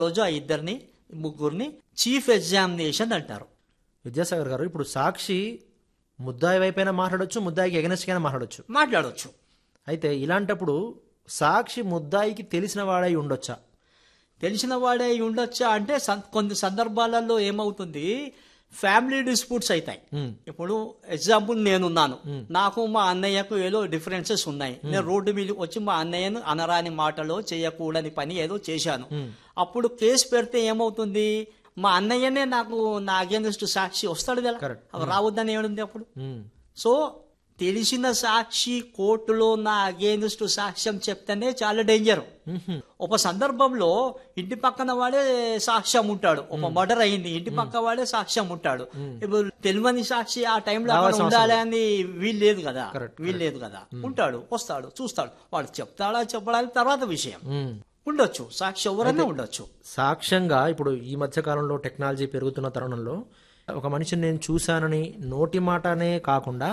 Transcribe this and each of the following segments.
రోజు ఆ ఇద్దరిని ముగ్గురిని చీఫ్ ఎగ్జామినేషన్ అంటారు విద్యాసాగర్ గారు ఇప్పుడు సాక్షి ముద్దాయి వైపైనా మాట్లాడొచ్చు ముద్దాయికి ఎగనెస్ట్గానే మాట్లాడొచ్చు మాట్లాడవచ్చు అయితే ఇలాంటప్పుడు సాక్షి ముద్దాయికి తెలిసిన వాడై ఉండొచ్చా తెలిసిన వాడే అయి ఉండొచ్చా అంటే సం- కొన్ని సందర్భాలలో ఏమవుతుంది ఫ్యామిలీ డిస్ప్యూట్స్ అవుతాయి ఇప్పుడు ఎగ్జాంపుల్ నేనున్నాను నాకు మా అన్నయ్యకు ఏదో డిఫరెన్సెస్ ఉన్నాయి నేను రోడ్డు మీద వచ్చి మా అన్నయ్యను అనరాని మాటలో చేయకూడని పని ఏదో చేశాను అప్పుడు కేసు పెడితే ఏమవుతుంది మా అన్నయ్యనే నాకు నా అగేన్స్ట్ సాక్షి వస్తాడు కదా Correct. అవి రావద్దని ఏముంది అప్పుడు ఉమ్. సో తెలిసిన సాక్షి కోర్టులో నా అగేన్స్ట్ సాక్ష్యం చెప్తేనే చాలా డేంజర్ ఒక సందర్భంలో ఇంటి పక్కన వాడే సాక్ష్యం ఉంటాడు ఒక మర్డర్ అయింది ఇంటి పక్క వాడే సాక్ష్యం ఉంటాడు ఇప్పుడు తెలియని సాక్షి ఆ టైంలో అక్కడ రావాల్సిన ఉండాలి అని వీలు లేదు కదా Correct, వీలు లేదు కదా ఉంటాడు వస్తాడు చూస్తాడు వాడు చెప్తాడా చెప్పడానికి తర్వాత విషయం ఉమ్. ఉండొచ్చు సాక్షి ఎవరైనా ఉండొచ్చు సాక్ష్యంగా ఇప్పుడు ఈ మధ్య కాలంలో టెక్నాలజీ పెరుగుతున్న తరుణంలో ఒక మనిషిని నేను చూశానని నోటి మాటనే కాకుండా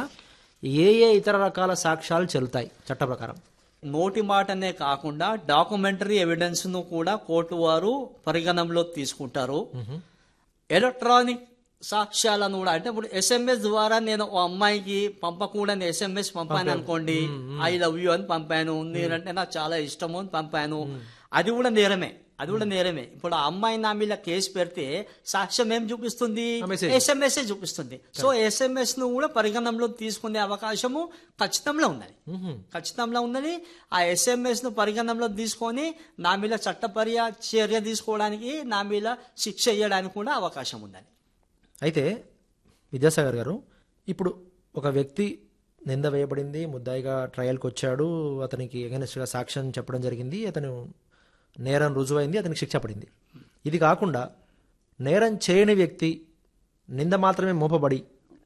ఏ ఏ ఇతర రకాల సాక్ష్యాలు చెల్లుతాయి చట్ట ప్రకారం నోటి మాటనే కాకుండా డాక్యుమెంటరీ ఎవిడెన్స్ ను కూడా కోర్టు వారు పరిగణనలో తీసుకుంటారు ఎలక్ట్రానిక్ సాక్ష్యాలను కూడా అంటే ఇప్పుడు ఎస్ఎంఎస్ ద్వారా నేను ఓ అమ్మాయికి పంపకూడని ఎస్ఎంఎస్ పంపాను అనుకోండి ఐ లవ్ యూ అని పంపాను నేనంటే నాకు చాలా ఇష్టము అని పంపాను అది కూడా నేరమే అది కూడా నేరమే ఇప్పుడు ఆ అమ్మాయి నా మీద కేసు పెడితే సాక్ష్యం ఏం చూపిస్తుంది ఆ message. ఎస్ఎంఎస్ చూపిస్తుంది సో ఎస్ఎంఎస్ ను కూడా పరిగణనలో తీసుకునే అవకాశము ఖచ్చితంగా ఉన్నది ఖచ్చితంగా ఉన్నది ఆ ఎస్ఎంఎస్ ను పరిగణనలో తీసుకొని నా మీద చట్టపర్య చర్య తీసుకోవడానికి నా మీద శిక్ష వేయడానికి కూడా అవకాశం ఉన్నది అయితే విద్యాసాగర్ గారు ఇప్పుడు ఒక వ్యక్తి నింద వేయబడింది ముద్దాయిగా ట్రయల్కి వచ్చాడు అతనికి అగెనెస్ట్గా సాక్ష్యం చెప్పడం జరిగింది అతను నేరం రుజువైంది అతనికి శిక్ష పడింది ఇది కాకుండా నేరం చేయని వ్యక్తి నింద మాత్రమే మోపబడి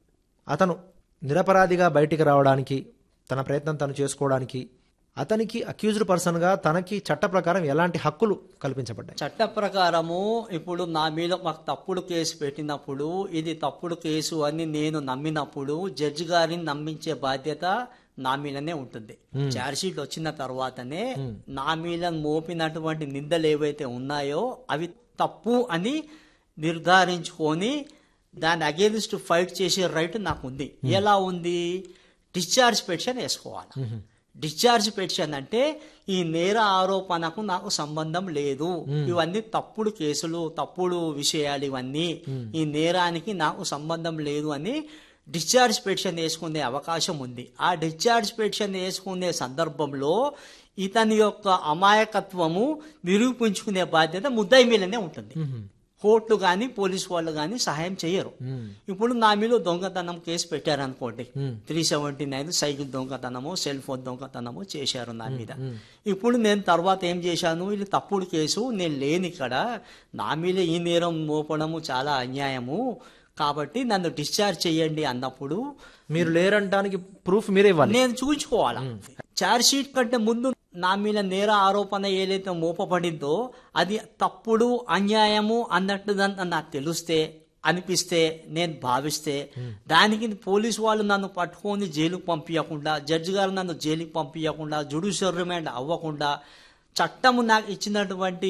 అతను నిరపరాధిగా బయటికి రావడానికి తన ప్రయత్నం తను చేసుకోవడానికి అతనికి అక్యూజ్డ్ పర్సన్గా తనకి చట్ట ప్రకారం ఎలాంటి హక్కులు కల్పించబడ్డాయి చట్ట ప్రకారము ఇప్పుడు నా మీద మాకు తప్పుడు కేసు పెట్టినప్పుడు ఇది తప్పుడు కేసు అని నేను నమ్మినప్పుడు జడ్జి గారిని నమ్మించే బాధ్యత నా మీదనే ఉంటుంది ఛార్జ్ షీట్ వచ్చిన తర్వాతనే నా మీద మోపినటువంటి నిందలు ఏవైతే ఉన్నాయో అవి తప్పు అని నిర్ధారించుకొని దాని అగేన్స్ట్ ఫైట్ చేసే రైట్ నాకు ఉంది ఎలా ఉంది డిశ్చార్జ్ పెటిషన్ వేసుకోవాలి డిశ్చార్జ్ పెటిషన్ అంటే ఈ నేర ఆరోపణకు నాకు సంబంధం లేదు ఇవన్నీ తప్పుడు కేసులు తప్పుడు విషయాలు ఇవన్నీ ఈ నేరానికి నాకు సంబంధం లేదు అని డిశ్చార్జ్ పెటిషన్ వేసుకునే అవకాశం ఉంది ఆ డిశ్చార్జ్ పెటిషన్ వేసుకునే సందర్భంలో ఇతని యొక్క అమాయకత్వము నిరూపించుకునే బాధ్యత ముద్దాయి మీదనే ఉంటుంది కోర్టు గాని పోలీసు వాళ్ళు గాని సహాయం చేయరు ఇప్పుడు నా మీద దొంగతనం కేసు పెట్టారనుకోండి త్రీ సెవెంటీ నైన్ సైకిల్ దొంగతనము సెల్ ఫోన్ దొంగతనము చేశారు నా మీద ఇప్పుడు నేను తర్వాత ఏం చేశాను ఇది తప్పుడు కేసు నేను లేని ఇక్కడ నా మీద ఈ నేరం మోపడము చాలా అన్యాయము కాబట్టి నన్ను డిశ్చార్జ్ చేయండి అన్నప్పుడు మీరు లేరంటానికి ప్రూఫ్ మీరే ఇవ్వాలి నేను చూపించుకోవాలా చార్జ్ షీట్ కంటే ముందు నా మీద నేర ఆరోపణ ఏదైతే మోపబడిందో అది తప్పుడు అన్యాయము అన్నట్టు నాకు తెలిస్తే అనిపిస్తే నేను భావిస్తే దానికి పోలీసు వాళ్ళు నన్ను పట్టుకొని జైలుకు పంపించకుండా జడ్జి గారు నన్ను జైలుకి పంపించకుండా జుడిషియల్ రిమాండ్ అవ్వకుండా చట్టము నాకు ఇచ్చినటువంటి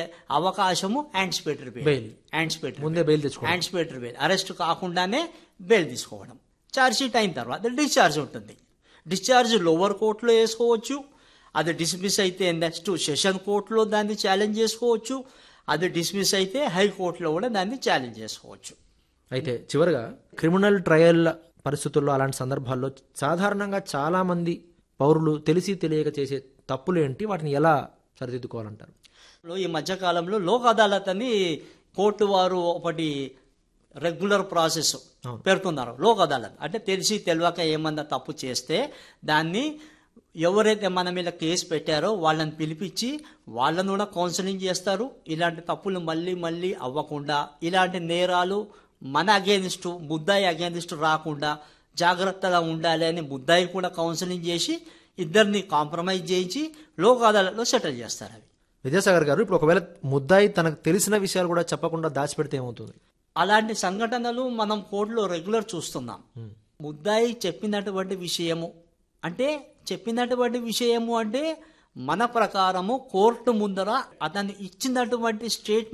అవకాశము యాంటిసిపేటరీ Bail. బెయిల్ యాంటిసిపేటరీ ముందే బెయిల్ తెచ్చుకోవాలి యాంటిసిపేటరీ బెయిల్ అరెస్ట్ కాకుండానే బెయిల్ తీసుకోవడం ఛార్జ్ షీట్ అయిన తర్వాత డిశ్చార్జ్ ఉంటుంది డిశ్చార్జ్ లోవర్ కోర్టులో వేసుకోవచ్చు అది డిస్మిస్ అయితే నెక్స్ట్ సెషన్ కోర్టులో దాన్ని ఛాలెంజ్ చేసుకోవచ్చు అది డిస్మిస్ అయితే హైకోర్టులో కూడా దాన్ని ఛాలెంజ్ చేసుకోవచ్చు అయితే చివరిగా క్రిమినల్ ట్రయల్ పరిస్థితుల్లో అలాంటి సందర్భాల్లో సాధారణంగా చాలా మంది పౌరులు తెలిసి తెలియక చేసే తప్పులు ఏంటి వాటిని ఎలా సరిదిద్దుకోవాలంటారు లో ఈ మధ్య కాలంలో లోక్ అదాలత్ అని కోర్టు వారు ఒకటి రెగ్యులర్ ప్రాసెస్ పెడుతున్నారు లోక్ అదాలత్ అంటే తెలిసి తెలియక ఏమన్నా తప్పు చేస్తే దాన్ని ఎవరైతే మన మీద కేసు పెట్టారో వాళ్ళని పిలిపించి వాళ్ళను కూడా కౌన్సిలింగ్ చేస్తారు ఇలాంటి తప్పులు మళ్ళీ మళ్ళీ అవ్వకుండా ఇలాంటి నేరాలు మన అగేనిస్ట్ ముద్దాయి అగేనిస్ట్ రాకుండా జాగ్రత్తగా ఉండాలి అని ముద్దాయి కూడా కౌన్సిలింగ్ చేసి ఇద్దరిని కాంప్రమైజ్ చేయించి లోక్ అదాలత్లో సెటిల్ చేస్తారు అవి విద్యాసాగర్ గారు ఇప్పుడు ఒకవేళ ముద్దాయి తనకు తెలిసిన విషయాలు కూడా చెప్పకుండా దాచిపెడితే ఏమవుతుంది అలాంటి సంఘటనలు మనం కోర్టులో రెగ్యులర్ చూస్తున్నాం ముద్దాయి చెప్పినటువంటి విషయము అంటే చెప్పినటువంటి విషయము అంటే మన ప్రకారము కోర్టు ముందర అతను ఇచ్చినటువంటి స్టేట్